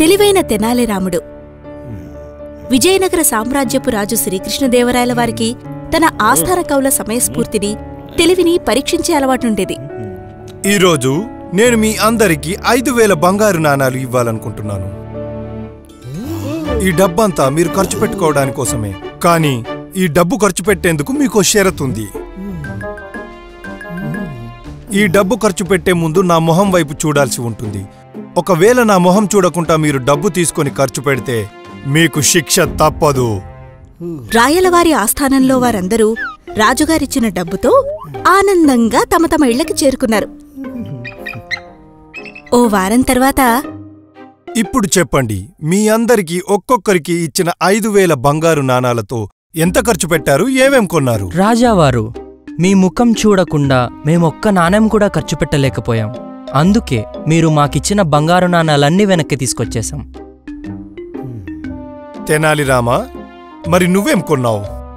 తెలివైన తెనాలి రాముడు విజయనగర సామ్రాజ్యపు రాజు శ్రీకృష్ణదేవరాయల వారికి తన ఆస్థాన కవుల సమయస్ఫూర్తిని తెలివిని పరీక్షించే అలవాటుండేది ఈరోజు నేను మీ అందరికీ ఐదు వేల బంగారు నాణాలు ఇవ్వాలనుకుంటున్నాను ఈ డబ్బంతా మీరు ఖర్చు పెట్టుకోవడాని కోసమే కానీ ఈ డబ్బు ఖర్చు పెట్టేందుకు మీకు షరతు ఉంది ఈ డబ్బు ఖర్చు పెట్టే ముందు నా మొహం వైపు చూడాల్సి ఉంటుంది ఒకవేళ నా మొహం చూడకుండా మీరు డబ్బు తీసుకొని ఖర్చు పెడితే మీకు శిక్ష తప్పదు రాయలవారి ఆస్థానంలో వారందరూ రాజుగారిచ్చిన డబ్బుతో ఆనందంగా తమ తమ ఇళ్లకి చేరుకున్నారు ఓ వారం తర్వాత ఇప్పుడు చెప్పండి మీ అందరికీ ఒక్కొక్కరికి ఇచ్చిన ఐదు వేల బంగారు నాణాలతో ఎంత ఖర్చు పెట్టారు ఏమేం కొన్నారు రాజావారు మీ ముఖం చూడకుండా మేమొక్క నాణెం కూడా ఖర్చు పెట్టలేకపోయాం అందుకే మీరు మాకిచ్చిన బంగారు నాణాలన్నీ వెనక్కి తీసుకొచ్చేశాం తెనాలి రామా మరి నువ్వేం కొన్నావు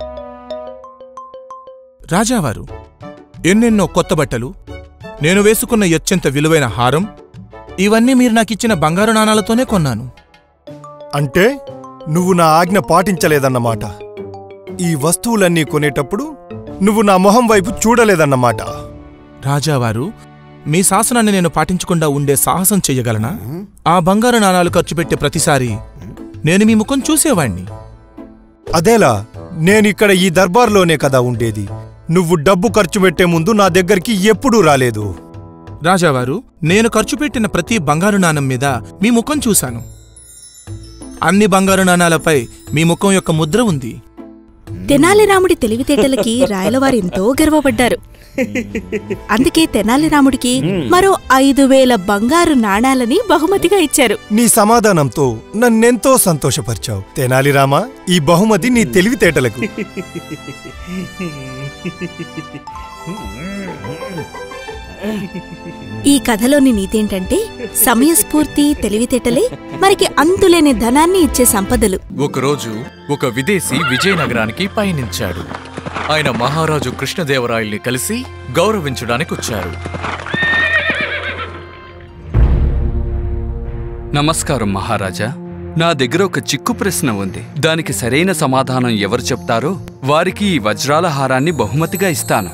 రాజావారు ఎన్నెన్నో కొత్త బట్టలు నేను వేసుకున్న అత్యంత విలువైన హారం ఇవన్నీ మీరు నాకిచ్చిన బంగారు నాణాలతోనే కొన్నాను అంటే నువ్వు నా ఆజ్ఞ పాటించలేదన్నమాట ఈ వస్తువులన్నీ కొనేటప్పుడు నువ్వు నా మొహం వైపు చూడలేదన్నమాట రాజావారు మీ శాసనాన్ని నేను పాటించకుండా ఉండే సాహసం చెయ్యగలనా ఆ బంగారు నాణాలు ఖర్చు పెట్టే ప్రతిసారి నేను మీ ముఖం చూసేవాణ్ణి అదేలా నేనిక్కడ ఈ దర్బార్లోనే కదా ఉండేది నువ్వు డబ్బు ఖర్చు పెట్టే ముందు నా దగ్గరికి ఎప్పుడూ రాలేదు రాజావారు నేను ఖర్చు పెట్టిన ప్రతి బంగారు నాణం మీద మీ ముఖం చూశాను అన్ని బంగారు నాణాలపై మీ ముఖం యొక్క ముద్ర ఉంది తెనాలి రాముడి తెలివితేటలకి రాయలవారు ఎంతో గర్వపడ్డారు అందుకే తెనాలి రాముడికి మరో ఐదు వేల బంగారు నాణాలని బహుమతిగా ఇచ్చారు నీ సమాధానంతో నన్నెంతో సంతోషపరిచావు తెనాలి రామా ఈ బహుమతి నీ తెలివితేటలకు ఈ కథలోని నీతేంటంటే సమయస్ఫూర్తి తెలివితేటలే మనకి అంతులేని ధనాన్ని ఇచ్చే సంపదలు ఒకరోజు ఒక విదేశీ విజయనగరానికి పయనించాడు ఆయన మహారాజు కృష్ణదేవరాయల్ని కలిసి గౌరవించడానికి వచ్చారు నమస్కారం మహారాజా నా దగ్గర ఒక చిక్కు ప్రశ్న ఉంది దానికి సరైన సమాధానం ఎవరు చెప్తారో వారికి ఈ వజ్రాల హారాన్ని బహుమతిగా ఇస్తాను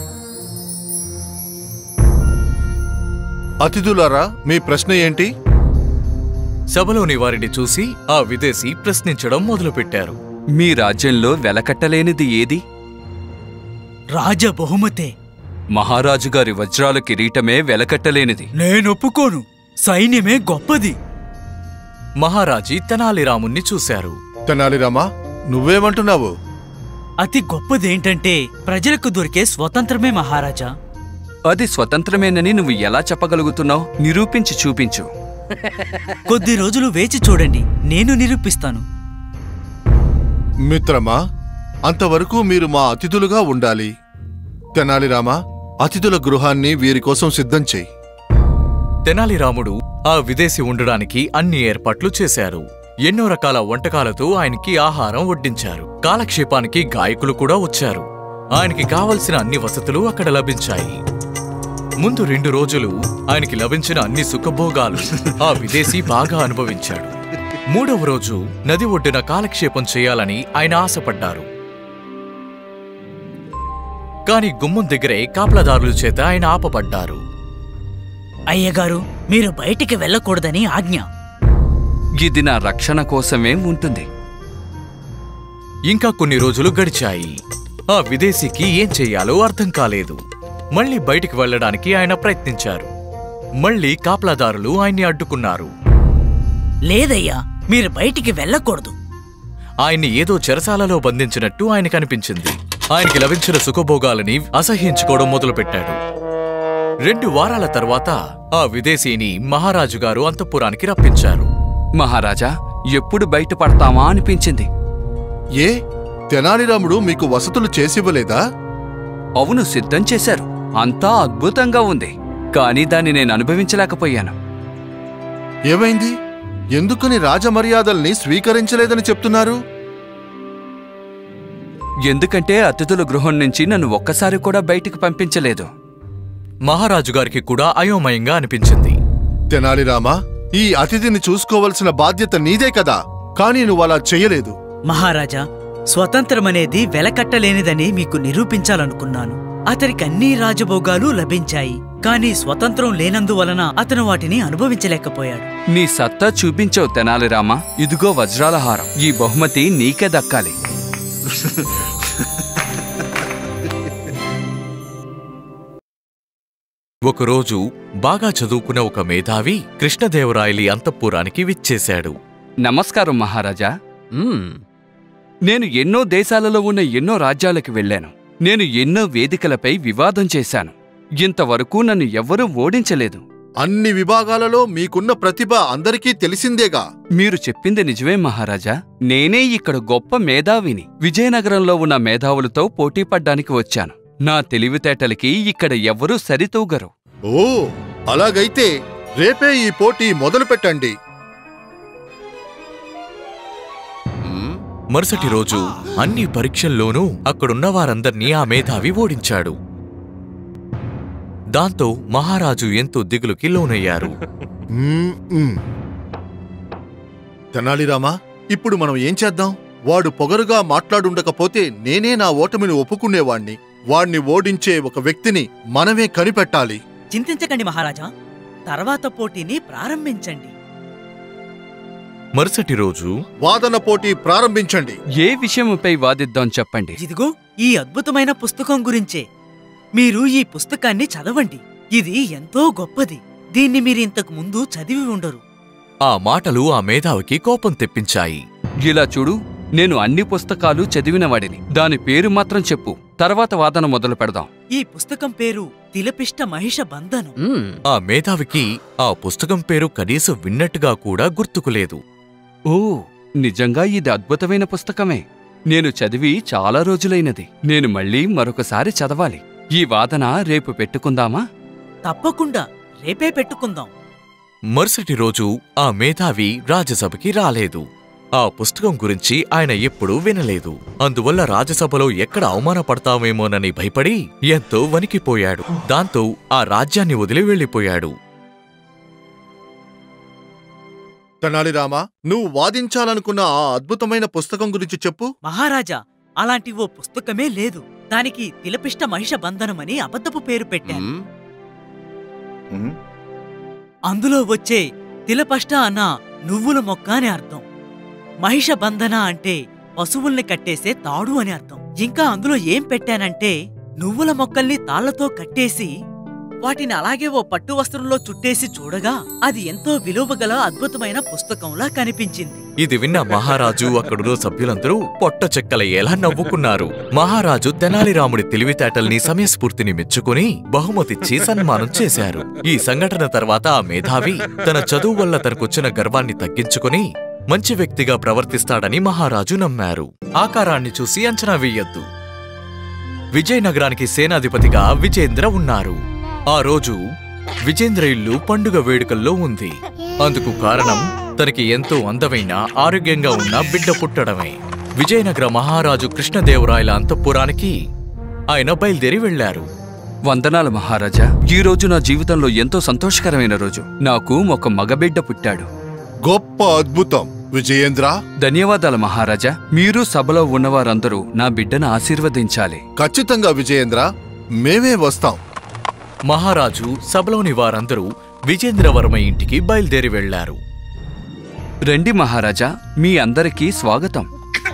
అతిథులారా మీ ప్రశ్న ఏంటి సభలోని వారిని చూసి ఆ విదేశీ ప్రశ్నించడం మొదలుపెట్టారు మీ రాజ్యంలో వెలకట్టలేనిది ఏది రాజ బహుమతే మహారాజు గారి వజ్రాల కిరీటమే వెలకట్టలేనిది నేనొప్పుకోను సైన్యమే గొప్పది మహారాజీ తెనాలిరాముణ్ణి చూశారు తెనాలిరామా నువ్వేమంటున్నావు అతి గొప్పదేంటంటే ప్రజలకు దొరికే స్వతంత్రమే మహారాజా అది స్వతంత్రమేనని నువ్వు ఎలా చెప్పగలుగుతున్నావు నిరూపించి చూపించు కొద్ది రోజులు వేచి చూడండి నేను నిరూపిస్తాను మిత్రమా అంతవరకు మీరు మా అతిథులుగా ఉండాలి తెనాలిరామా అతిథుల గృహాన్ని వీరి కోసం సిద్ధం చెయ్యి తెనాలిరాముడు ఆ విదేశీ ఉండడానికి అన్ని ఏర్పాట్లు చేశారు ఎన్నో రకాల వంటకాలతో ఆయనకి ఆహారం వడ్డించారు కాలక్షేపానికి గాయకులు కూడా వచ్చారు ఆయనకి కావలసిన అన్ని వసతులు అక్కడ లభించాయి ముందు రెండు రోజులు ఆయనకి లభించిన అన్ని సుఖభోగాలు ఆ విదేశీ బాగా అనుభవించాడు మూడవ రోజు నది ఒడ్డున కాలక్షేపం చేయాలని ఆయన ఆశపడ్డారు కాని గుమ్మం దగ్గరే కాపలాదారుల చేత ఆయన ఆపబడ్డారు అయ్యగారు మీరు బయటికి వెళ్ళకూడదని ఆజ్ఞ ఇది నా రక్షణ కోసమే ఉంటుంది ఇంకా కొన్ని రోజులు గడిచాయి ఆ విదేశీకి ఏం చెయ్యాలో అర్థం కాలేదు మళ్ళీ బయటికి వెళ్ళడానికి ఆయన ప్రయత్నించారు మళ్ళీ కాపలాదారులు ఆయన్ని అడ్డుకున్నారు లేదయ్యా మీరు బయటికి వెళ్ళకూడదు ఆయన్ని ఏదో చెరసాలలో బంధించినట్టు ఆయన కనిపించింది ఆయనకి లభించిన సుఖభోగాలని అసహ్యించుకోవడం మొదలుపెట్టాడు రెండు వారాల తర్వాత ఆ విదేశీని మహారాజు గారు అంతఃపురానికి రప్పించారు మహారాజా ఎప్పుడు బయటపడతామా అనిపించింది ఏ తెనాలిరాముడు మీకు వసతులు చేసివ్వలేదా అవును సిద్ధం చేశారు అంతా అద్భుతంగా ఉంది కానీ దాన్ని నేను అనుభవించలేకపోయాను ఏమైంది ఎందుకని రాజమర్యాదల్ని స్వీకరించలేదని చెప్తున్నారు ఎందుకంటే అతిథుల గృహం నుంచి నన్ను ఒక్కసారి కూడా బయటికి పంపించలేదు మహారాజు గారికి కూడా అయోమయంగా అనిపించింది తెనాలిరామా ఈ అతిథిని చూసుకోవలసిన బాధ్యత నీదే కదా కానీ నువ్వు అలా చెయ్యలేదు మహారాజా స్వతంత్రమనేది వెలకట్టలేనిదని మీకు నిరూపించాలనుకున్నాను అతనికి అన్ని రాజభోగాలు లభించాయి కానీ స్వతంత్రం లేనందువలన అతను వాటిని అనుభవించలేకపోయాడు నీ సత్తా చూపించావు తెనాలి రామా ఇదిగో వజ్రాల హారం ఈ బహుమతి నీకే దక్కాలి ఒకరోజు బాగా చదువుకున్న ఒక మేధావి కృష్ణదేవరాయలి అంతఃపురానికి విచ్చేశాడు నమస్కారం మహారాజా మ్మ్. నేను ఎన్నో దేశాలలో ఉన్న ఎన్నో రాజ్యాలకు వెళ్ళాను నేను ఎన్నో వేదికలపై వివాదం చేశాను ఇంతవరకు నన్ను ఎవ్వరూ ఓడించలేదు అన్ని విభాగాలలో మీకున్న ప్రతిభ అందరికీ తెలిసిందేగా మీరు చెప్పింది నిజమే మహారాజా నేనే ఇక్కడ గొప్ప మేధావిని విజయనగరంలో ఉన్న మేధావులతో పోటీ పడ్డానికి వచ్చాను నా తెలివితేటలకి ఇక్కడ ఎవ్వరూ సరితూగరు ఓ అలాగైతే రేపే ఈ పోటీ మొదలు పెట్టండి మరుసటి రోజు అన్ని పరీక్షల్లోనూ అక్కడున్న వారందర్నీ ఆ మేధావి ఓడించాడు దాంతో మహారాజు ఎంతో దిగులుకి లోనయ్యారు మ్మ్, మ్మ్. తెనాలిరామా ఇప్పుడు మనం ఏం చేద్దాం వాడు పొగరుగా మాట్లాడుండకపోతే నేనే నా ఓటమిని ఒప్పుకునేవాణ్ణి వాణ్ణి ఓడించే ఒక వ్యక్తిని మనమే కనిపెట్టాలి చింతించకండి మహారాజా తర్వాత పోటీని ప్రారంభించండి మరుసటి రోజు వాదన పోటీ ప్రారంభించండి ఏ విషయంపై వాదిద్దాం చెప్పండి ఇదిగో ఈ అద్భుతమైన పుస్తకం గురించే మీరు ఈ పుస్తకాన్ని చదవండి ఇది ఎంతో గొప్పది దీన్ని మీరు ఇంతకు ముందు చదివి ఉండరు ఆ మాటలు ఆ మేధావికి కోపం తెప్పించాయి ఇలా చూడు నేను అన్ని పుస్తకాలు చదివినవాడిని దాని పేరు మాత్రం చెప్పు తర్వాత వాదన మొదలు పెడదాం ఈ పుస్తకం పేరు తిలపిష్ట మహిష బంధనం ఆ మేధావికి ఆ పుస్తకం పేరు కనీసం విన్నట్టుగా కూడా గుర్తుకులేదు ఓ నిజంగా ఇది అద్భుతమైన పుస్తకమే నేను చదివి చాలా రోజులైనది నేను మళ్ళీ మరొకసారి చదవాలి ఈ వాదన రేపు పెట్టుకుందామా తప్పకుండా రేపే పెట్టుకుందాం మరుసటి రోజు ఆ మేధావి రాజ్యసభకి రాలేదు ఆ పుస్తకం గురించి ఆయన ఎప్పుడూ వినలేదు అందువల్ల రాజ్యసభలో ఎక్కడ అవమానపడతామేమోనని భయపడి ఎంతో వణికిపోయాడు దాంతో ఆ రాజ్యాన్ని వదిలి వెళ్ళిపోయాడు తెనాలిరామా నువ్వు వాదించాలనుకున్న ఆ అద్భుతమైన పుస్తకం గురించి చెప్పు మహారాజా అలాంటి ఓ పుస్తకమే లేదు దానికి తిలపిష్ట మహిష బంధనమని అబద్ధపు పేరు పెట్టాను అందులో వచ్చే తిలపష్ట అన్న నువ్వుల మొక్క అని అర్థం మహిష బంధన అంటే పశువుల్ని కట్టేసే తాడు అని అర్థం ఇంకా అందులో ఏం పెట్టానంటే నువ్వుల మొక్కల్ని తాళ్లతో కట్టేసి వాటిని అలాగే ఓ పట్టు వస్త్రంలో చుట్టేసి చూడగా అది ఎంతో విలువగల అద్భుతమైన పుస్తకంలా కనిపించింది ఇది విన్న మహారాజు అక్కడున్న సభ్యులందరూ పొట్ట చెక్కలయ్యేలా నవ్వుకున్నారు మహారాజు తెనాలిరాముడి తెలివితేటల్ని సమయస్ఫూర్తిని మెచ్చుకుని బహుమతిచ్చి సన్మానం చేశారు ఈ సంఘటన తర్వాత ఆ మేధావి తన చదువు వల్ల తనకొచ్చిన గర్వాన్ని తగ్గించుకుని మంచి వ్యక్తిగా ప్రవర్తిస్తాడని మహారాజు నమ్మారు ఆకారాన్ని చూసి అంచనా వేయొద్దు విజయనగరానికి సేనాధిపతిగా విజేంద్ర ఉన్నారు ఆ రోజు విజేంద్ర ఇల్లు పండుగ వేడుకల్లో ఉంది అందుకు కారణం తనకి ఎంతో అందమైన ఆరోగ్యంగా ఉన్న బిడ్డ పుట్టడమే విజయనగర మహారాజు కృష్ణదేవరాయల అంతఃపురానికి ఆయన బయలుదేరి వెళ్లారు వందనాలు మహారాజా ఈ రోజు నా జీవితంలో ఎంతో సంతోషకరమైన రోజు నాకు ఒక మగబిడ్డ పుట్టాడు గొప్ప అద్భుతం విజయేంద్ర ధన్యవాదాలు మహారాజా మీరు సభలో ఉన్నవారందరూ నా బిడ్డను ఆశీర్వదించాలి ఖచ్చితంగా విజయేంద్ర మేమే వస్తాం మహారాజు సభలోని వారందరూ విజేంద్రవర్మ ఇంటికి బయలుదేరి వెళ్లారు రండి మహారాజా మీ అందరికీ స్వాగతం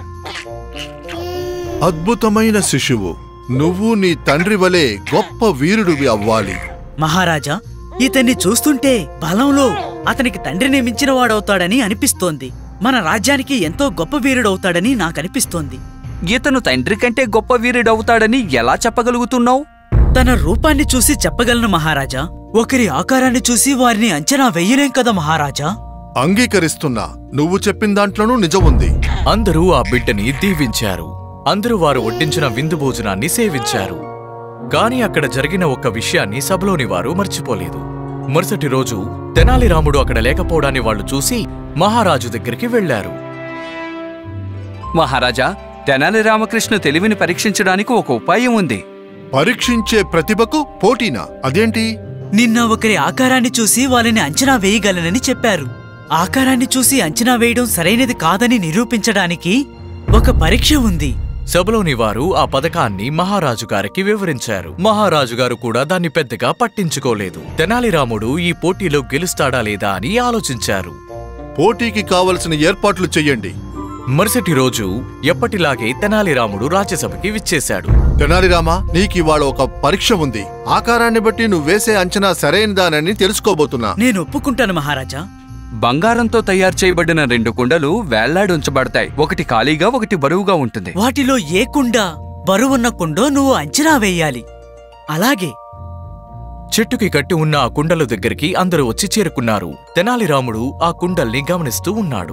అద్భుతమైన శిశువు నువ్వు నీ తండ్రి వలె గొప్ప వీరుడివి అవ్వాలి మహారాజా ఇతన్ని చూస్తుంటే బలంలో అతనికి తండ్రిని మించిన వాడవుతాడని అనిపిస్తోంది మన రాజ్యానికి ఎంతో గొప్ప వీరుడవుతాడని నాకనిపిస్తోంది ఇతను తండ్రి కంటే గొప్ప వీరుడవుతాడని ఎలా చెప్పగలుగుతున్నావు తన రూపాన్ని చూసి చెప్పగలను మహారాజా ఒకరి ఆకారాన్ని చూసి వారిని అంచనా వెయ్యలేం కదా మహారాజా అంగీకరిస్తున్నా నువ్వు చెప్పిన దాంట్లోనూ నిజం ఉంది అందరూ ఆ బిడ్డని దీవించారు అందరూ వారు వడ్డించిన విందు భోజనాన్ని సేవించారు కాని అక్కడ జరిగిన ఒక్క విషయాన్ని సభలోని వారు మర్చిపోలేదు మరుసటి రోజు తెనాలి రాముడు అక్కడ లేకపోవడాన్ని వాళ్ళు చూసి మహారాజు దగ్గరికి వెళ్లారు మహారాజా తెనాలి రామకృష్ణ తెలివిని పరీక్షించడానికి ఒక ఉపాయం ఉంది పరీక్షించే ప్రతిభకు పోటీనా అదేంటి నిన్న ఒకరి ఆకారాన్ని చూసి వాళ్ళని అంచనా వేయగలనని చెప్పారు ఆకారాన్ని చూసి అంచనా వేయడం సరైనది కాదని నిరూపించడానికి ఒక పరీక్ష ఉంది సభలోని వారు ఆ పథకాన్ని మహారాజు గారికి వివరించారు మహారాజు గారు కూడా దాన్ని పెద్దగా పట్టించుకోలేదు తెనాలిరాముడు ఈ పోటీలో గెలుస్తాడా లేదా అని ఆలోచించారు పోటీకి కావలసిన ఏర్పాట్లు చెయ్యండి మరుసటి రోజు ఎప్పటిలాగే తెనాలిరాముడు రాజ్యసభకి విచ్చేశాడు తెనాలిరామా నీకు ఇవాళ ఒక పరీక్ష ఉంది ఆకారాన్ని బట్టి నువ్వు వేసే అంచనా సరైనదానని తెలుసుకోబోతున్నా నేను ఒప్పుకుంటాను మహారాజా బంగారంతో తయారు చేయబడిన రెండు కుండలు వేళ్లాడి ఉంచబడతాయి ఒకటి ఖాళీగా ఒకటి బరువుగా ఉంటుంది వాటిలో ఏ కుండ బరువున్న కుండో నువ్వు అంచనా వేయాలి అలాగే చెట్టుకి కట్టి ఉన్న ఆ కుండల దగ్గరికి అందరూ వచ్చి చేరుకున్నారు తెనాలిరాముడు ఆ కుండల్ని గమనిస్తూ ఉన్నాడు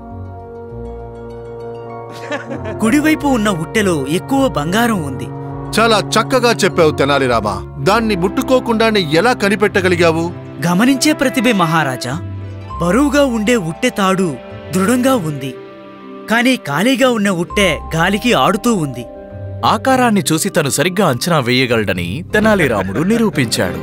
కుడివైపు ఉన్న ఉట్టెలో ఎక్కువ బంగారం ఉంది చాలా చక్కగా చెప్పావు తెనాలిరామా దాన్ని ముట్టుకోకుండానే ఎలా కనిపెట్టగలిగావు గమనించే ప్రతిభే మహారాజా బరువుగా ఉండే ఉట్టె తాడు దృఢంగా ఉంది కానీ ఖాళీగా ఉన్న ఉట్టె గాలికి ఆడుతూ ఉంది ఆకారాన్ని చూసి తను సరిగ్గా అంచనా వేయగలడని తెనాలిరాముడు నిరూపించాడు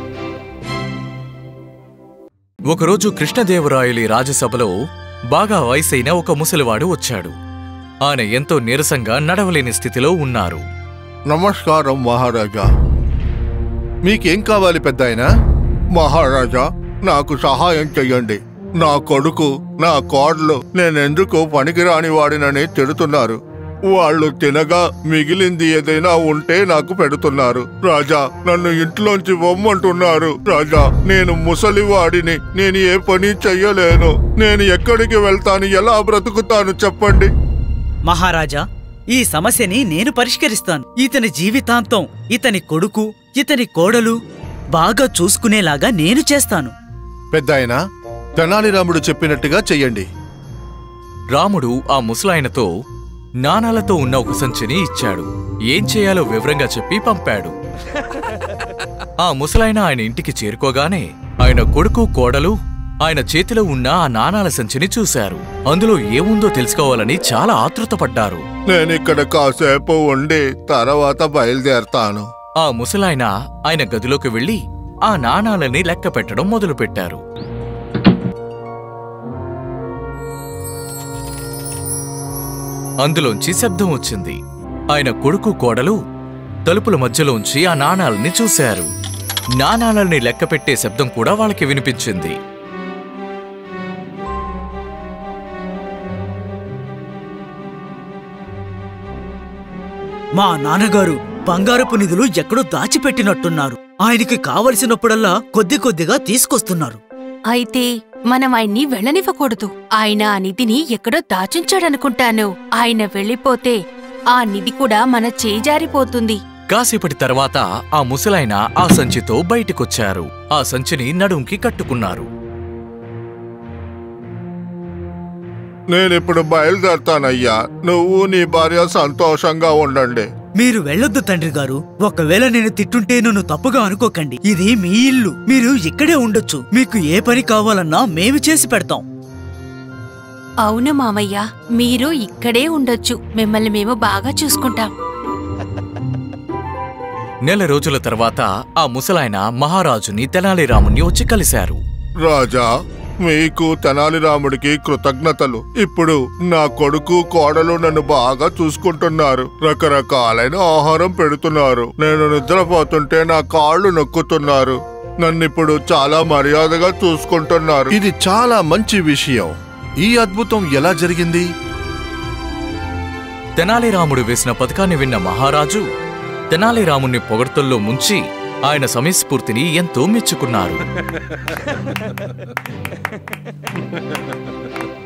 ఒకరోజు కృష్ణదేవరాయలి రాజసభలో బాగా వయసైన ఒక ముసలివాడు వచ్చాడు ఆయన ఎంతో నీరసంగా నడవలేని స్థితిలో ఉన్నారు నమస్కారం మహారాజా మీకేం కావాలి పెద్దాయనా మహారాజా నాకు సహాయం చెయ్యండి నా కొడుకు నా కోడలు నేనెందుకు పనికిరాని వాడినని తిడుతున్నారు వాళ్ళు తినగా మిగిలింది ఏదైనా ఉంటే నాకు పెడుతున్నారు రాజా నన్ను ఇంట్లోంచి పొమ్మంటున్నారు రాజా నేను ముసలివాడిని నేను ఏ పని చెయ్యలేను నేను ఎక్కడికి వెళ్తాను ఎలా బ్రతుకుతాను చెప్పండి మహారాజా ఈ సమస్యని నేను పరిష్కరిస్తాను ఇతని జీవితాంతం ఇతని కొడుకు ఇతని కోడలు బాగా చూసుకునేలాగా నేను చేస్తాను పెద్దాయనా తెనాలిరాముడు చెప్పినట్టుగా చెయ్యండి రాముడు ఆ ముసలాయనతో నాణాలతో ఉన్న ఒక సంచిని ఇచ్చాడు ఏం చేయాలో వివరంగా చెప్పి పంపాడు ఆ ముసలాయన ఆయన ఇంటికి చేరుకోగానే ఆయన కొడుకు కోడలు ఆయన చేతిలో ఉన్న ఆ నాణాల సంచిని చూశారు అందులో ఏముందో తెలుసుకోవాలని చాలా ఆతృతపడ్డారు నేనిక్కడ కాసేపు ఉండి తర్వాత బయలుదేరతాను ఆ ముసలాయన ఆయన గదిలోకి వెళ్లి ఆ నాణాలని లెక్క పెట్టడం మొదలుపెట్టారు అందులోంచి శబ్దం వచ్చింది ఆయన కొడుకు కోడలు తలుపుల మధ్యలోంచి ఆ నాణాలని చూశారు నాణాలని లెక్క పెట్టే శబ్దం కూడా వాళ్ళకి వినిపించింది మా నాన్నగారు బంగారపు నిధులు ఎక్కడో దాచిపెట్టినట్టున్నారు ఆయనకి కావలసినప్పుడల్లా కొద్ది కొద్దిగా తీసుకొస్తున్నారు అయితే మనం ఆయన్ని వెళ్ళనివ్వకూడదు ఆయన ఆ నిధిని ఎక్కడో దాచుంచాడనుకుంటాను ఆయన వెళ్ళిపోతే ఆ నిధి కూడా మన చేజారిపోతుంది కాసేపటి తర్వాత ఆ ముసలాయన ఆ సంచితో బయటికొచ్చారు ఆ సంచిని నడుంకి కట్టుకున్నారు నేనిప్పుడు బయలుదేరతానయ్యా నువ్వు నీ భార్య సంతోషంగా ఉండండి మీరు వెళ్ళొద్దు తండ్రి గారు ఒకవేళ నేను తిట్టుంటే నన్ను తప్పుగా అనుకోకండి ఇది మీ ఇల్లు మీరు ఇక్కడే ఉండొచ్చు మీకు ఏ పని కావాలన్నా మేము చేసి పెడతాం అవును మామయ్య మీరు ఇక్కడే ఉండొచ్చు మిమ్మల్ని మేము బాగా చూసుకుంటాం నెల రోజుల తర్వాత ఆ ముసలాయన మహారాజుని తెనాలిరాముని వచ్చి కలిశారు రాజా మీకు తెనాలిరాముడికి కృతజ్ఞతలు ఇప్పుడు నా కొడుకు కోడలు నన్ను బాగా చూసుకుంటున్నారు రకరకాలైన ఆహారం పెడుతున్నారు నేను నిద్రపోతుంటే నా కాళ్ళు నొక్కుతున్నారు నన్నిప్పుడు చాలా మర్యాదగా చూసుకుంటున్నారు ఇది చాలా మంచి విషయం ఈ అద్భుతం ఎలా జరిగింది తెనాలిరాముడు వేసిన పథకాన్ని విన్న మహారాజు తెనాలిరాముణ్ణి పొగడ్తల్లో ముంచి ఆయన సమయస్ఫూర్తిని ఎంతో మెచ్చుకున్నారు